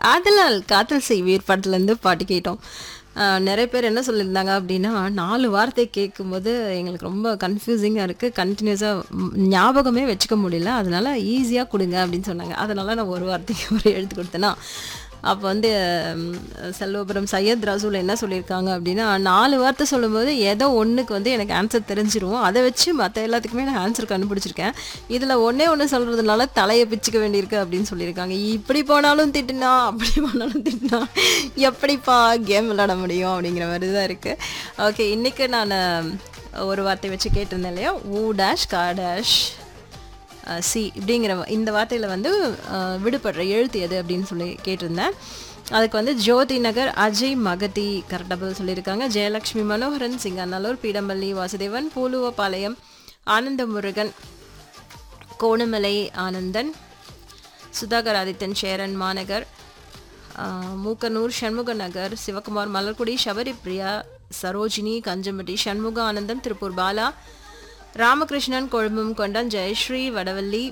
ஆதலால் காதல் செய்வீர் படத்துலேருந்து பாட்டு கேட்டோம் ஆஹ் நிறைய பேர் என்ன சொல்லியிருந்தாங்க அப்படின்னா நாலு வார்த்தை கேட்கும்போது எங்களுக்கு ரொம்ப கன்ஃபியூசிங்காக இருக்குது கண்டினியூஸாக ஞாபகமே வச்சுக்க முடியல அதனால ஈஸியாக கொடுங்க அப்படின்னு சொன்னாங்க அதனால நான் ஒரு வார்த்தைக்கு ஒரு எழுத்து கொடுத்தேன்னா அப்போ வந்து ம், செல்வபுரம் சையத் ரசூல் என்ன சொல்லியிருக்காங்க அப்படின்னா நாலு வார்த்தை சொல்லும்போது ஏதோ ஒன்றுக்கு வந்து எனக்கு ஆன்சர் தெரிஞ்சிரும் அதை வச்சு மற்ற எல்லாத்துக்குமே நான் ஆன்சர் கண்டுபிடிச்சிருக்கேன் இதில் ஒன்றே ஒன்று சொல்கிறதுனால தலையை பிச்சுக்க வேண்டியிருக்கு அப்படின்னு சொல்லியிருக்காங்க இப்படி போனாலும் திட்டுனா அப்படி போனாலும் திட்டுனா எப்படிப்பா கேம் விளையாட முடியும் அப்படிங்கிற மாதிரி தான் இருக்குது ஓகே இன்றைக்கி நான் ஒரு வார்த்தை வச்சு கேட்டிருந்தேன் இல்லையா ஊ டேஷ் கா டேஷ் அஹ் சி இப்படிங்கிற வ- இந்த வார்த்தையில் வந்து அஹ், விடுபடுற எழுத்து எது அப்படின்னு சொல்லி கேட்டிருந்தேன் அதுக்கு வந்து ஜோதி நகர் அஜய் மகதி கரெக்டாக பதில் சொல்லியிருக்காங்க ஜெயலக்ஷ்மி மனோகரன் சிங்கநல்லூர் பீடம்பள்ளி வாசுதேவன் பூலுவபாளையம் ஆனந்த முருகன் கோணமலை ஆனந்தன் சுதாகர் ஆதித்தன் சேரன் மாநகர் ஆஹ், மூக்கனூர் சண்முக நகர் சிவகுமார் மலர்குடி சபரி பிரியா சரோஜினி கஞ்சம்பட்டி சண்முக ஆனந்தம் திருப்பூர் பாலா ராமகிருஷ்ணன் கொழும்பும் கொண்டான் ஜெயஸ்ரீ வடவள்ளி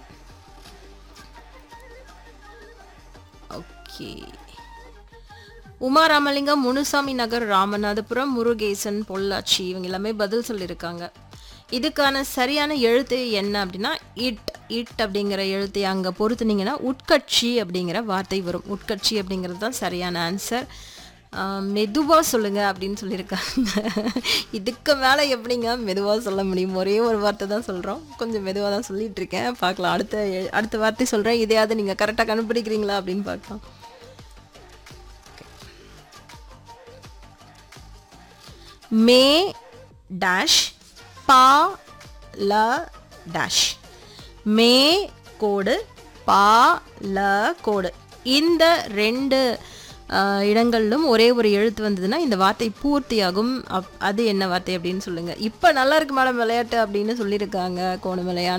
ஓகே உமா ராமலிங்கம் முனுசாமி நகர் ராமநாதபுரம் முருகேசன் பொள்ளாச்சி இவங்க எல்லாமே பதில் சொல்லியிருக்காங்க இதுக்கான சரியான எழுத்து என்ன அப்படின்னா இட் இட் அப்படிங்கிற எழுத்தை அங்கே பொறுத்துனீங்கன்னா உட்கட்சி அப்படிங்கிற வார்த்தை வரும் உட்கட்சி அப்படிங்கிறது தான் சரியான ஆன்சர் மெதுவாக சொல்லுங்க அப்படின்னு சொல்லியிருக்காங்க இதுக்கு மேலே எப்படிங்க மெதுவாக சொல்ல முடியும் ஒரே ஒரு வார்த்தை தான் சொல்கிறோம் கொஞ்சம் மெதுவாக தான் சொல்லிட்டு இருக்கேன் பார்க்கலாம் அடுத்த எ- அடுத்த வார்த்தை சொல்கிறேன் இதையாவது நீங்கள் கரெக்டாக கண்டுபிடிக்கிறீங்களா அப்படின்னு பார்க்கலாம் மே டேஷ் பா ல டேஷ் மே கோடு பா ல கோடு இந்த ரெண்டு ஆஹ், இடங்களிலும் ஒரே ஒரு எழுத்து வந்ததுன்னா இந்த வார்த்தை பூர்த்தியாகும் அப் அது என்ன வார்த்தை அப்படின்னு சொல்லுங்க இப்போ நல்லா இருக்கு மேடம் விளையாட்டு அப்படின்னு சொல்லியிருக்காங்க கோணமலையான